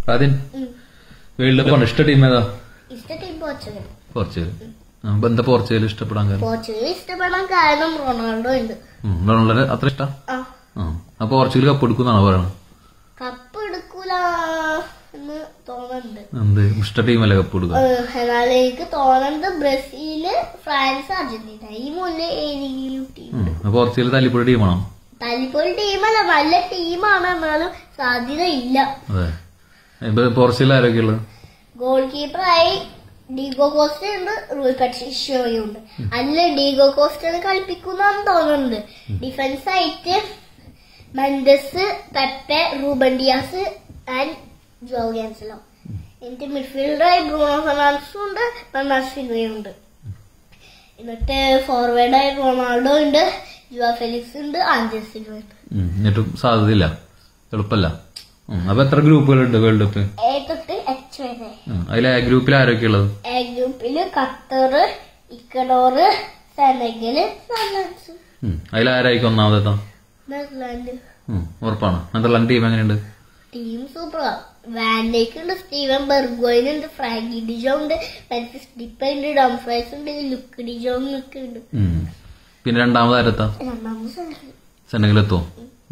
ആദ്യം ഉം. World cup ഇഷ്ട ടീം ഏതാ ഇഷ്ട ടീം പോർച്ചുഗൽ പോർച്ചുഗൽ ആ, അപ്പൊ എന്താ പോർച്ചുഗൽ ഇഷ്ടപ്പെടാൻ കാരണം പോർച്ചുഗൽ ഇഷ്ടപ്പെടാൻ കാരണം റൊണാൾഡോ ഉണ്ട് ഉം, റൊണാൾഡോനെ അത്ര ഇഷ്ട ആ അപ്പൊ പോർച്ചുഗൽ കപ്പ് എടുക്കുന്നാണോ പറയണത് കപ്പ് എടുക്കൂല എന്ന് തോന്നുന്നുണ്ട് എന്ത് ഇഷ്ട ടീമല്ലേ കപ്പ് എടുക്കുക ഏഹ്, എന്നാൽ എനിക്ക് തോന്നുന്നത് ബ്രസീല് ഫ്രാൻസ് അർജന്റീന ഈ മുന്നേ ഏതെങ്കിലും ടീം ഉം, അപ്പൊ പോർച്ചുഗൽ തല്ലിപ്പൊടി ടീമാണോ തല്ലിപ്പൊളി ടീമല്ല നല്ല ടീമാണ് എന്നാലും സാധ്യത ഇല്ല അതെ ഇപ്പൊ പോർച്ചുഗൽ ആരൊക്കെയുള്ളത് ഗോൾ കീപ്പറായി ഡീഗോ കോസ്റ്റ ഉണ്ട് റൂൾ പട്രിഷ്യോയും ഉണ്ട് അല്ല ഡീഗോ കോസ്റ്റനെ കളിപ്പിക്കുന്നാന്ന് തോന്നുന്നുണ്ട് ഡിഫൻസ് ആയിട്ട് Mendes Pepe Ruben Dias and Joao Cancelo എന്നിട്ട് മിഡ്ഫീൽഡറായി ബ്രൂണോ ഫെർണാണ്ടസും ഉണ്ട് ബെർണാസ് സിൽവയും ഉണ്ട് എന്നിട്ട് ഫോർവേഡായി റൊണാൾഡോ ഉണ്ട് ജുവാ ഫെലിക്സ് ഉണ്ട് ആഞ്ചൽ സിൽവ ഉണ്ട് ഉം, എന്നിട്ടും സാധ്യതയില്ല എളുപ്പല്ല ഉം, അപ്പൊ എത്ര ഗ്രൂപ്പുകളുണ്ട് വേൾഡ് കപ്പ് എ തൊട്ട് എച്ച് വരെ അതിൽ ആ ഗ്രൂപ്പിൽ ആരൊക്കെയുള്ളത് എ ഗ്രൂപ്പില് ഖത്തർ ഇക്കഡോറ് സെനഗല് നെതർലാൻഡ്സ് അതിൽ ആരായിരിക്കും ഒന്നാമതെത്താം നെതർലാൻഡ് ഉം, ഉറപ്പാണ് നെതർലാൻഡ് ടീം എങ്ങനെയുണ്ട് ടീം സൂപ്പറാ വാൻഡേക്ക് ഉണ്ട് സ്റ്റീവൻ ബെർഗോയിൻ ഉണ്ട് ഫ്രാങ്കി ഡിജോ ഉണ്ട് മെൻഫിസ് ഡിപ്പ ഉണ്ട് ഡംഫ്രൈസ് ഉണ്ട് ലുക്ക് ഡിജോ ഒക്കെ ഉണ്ട് ഉം. പിന്നെ രണ്ടാമത് ആരെത്താം രണ്ടാമത് സെനഗൽ. സെനഗലെത്തുമോ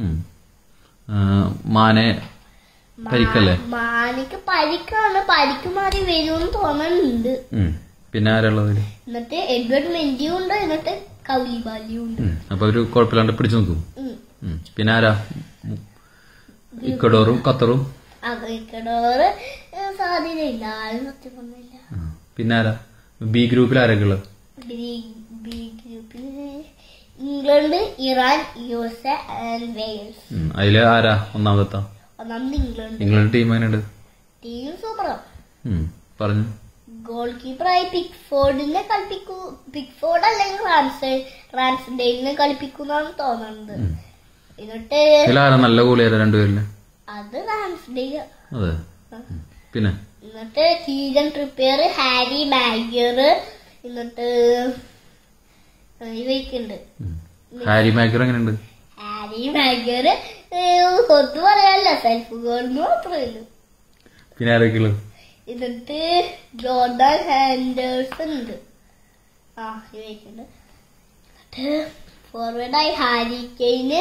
മാനെ പരിക്കല്ലേ മാനിക്ക് പരിക്കാണ് പരിക്ക് മാറി വരുമെന്ന് തോന്നുന്നുണ്ട് ഉം. പിന്നെ ആരുള്ളത് ഇതില്? എന്നിട്ട് എഡ്വേർഡ് മെന്റിയും ഉണ്ട് എന്നിട്ട് കൗലിബാലിയും ഉണ്ട് ഉം. അപ്പൊ അവര് കുഴപ്പമില്ലാണ്ട് പിടിച്ചു നിൽക്കും ഉം. ഉം. പിന്നെ ആരാ ഇക്കഡോറും ഖത്തറും അത് ഇക്കഡോറ് സാധ്യതയില്ല ആരും സത്യം പറഞ്ഞില്ല ഉം. പിന്നെ ആരാ ബി ഗ്രൂപ്പിൽ ആരൊക്കെ ഉള്ളത് ബി ബി ഗ്രൂപ്പിൽ England Iran U S A and Wales ഉം. അതില് ആരാ ഒന്നാമതെത്താം ഒന്നാമത് ഇംഗ്ലണ്ട് ഇംഗ്ലണ്ട് ടീം എങ്ങനെയുണ്ട് ടീം സൂപ്പറാണ് ഉം. പറഞ്ഞു ഗോൾ കീപ്പറായി പിക്ഫോർഡിനെ കളിപ്പിക്കൂ പിക്ഫോർഡ് അല്ലെങ്കിൽ റാൻസ് റാൻസ്ഡെയിലിനെ കളിപ്പിക്കുന്നാണ് തോന്നുന്നത് എന്നിട്ട് ഇതിലാരാ നല്ല ഗോളിയാരാ രണ്ടുപേരില് അത് റാൻസ്ഡെയിൽ അതെ ഉം. പിന്നെ എന്നിട്ട് കീജൻ ട്രിപ്പിയർ ഹാരി മാഗിയർ എന്നിട്ട് ഇവയ്ക്കുണ്ട് ഉം. ഹാരി മാക്കർ എങ്ങനെയുണ്ട് ഹാരി മാഗിയർ ഒന്നും പറയാനല്ല സെൽഫ് ഗോൾ മാത്രമേ ഉള്ളൂ പിന്നെ ആരൊക്കെ ഉള്ളത് എന്നിട്ട് ജോർഡാൻ ഹാൻഡേഴ്സൺ ഉണ്ട് ആ ഇവയ്ക്കുണ്ട് എന്നിട്ട് ഫോർവേഡായി Harry Kane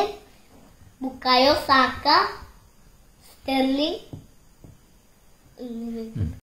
Bukayo Saka Sterling എന്നിവയ്ക്കുണ്ട്.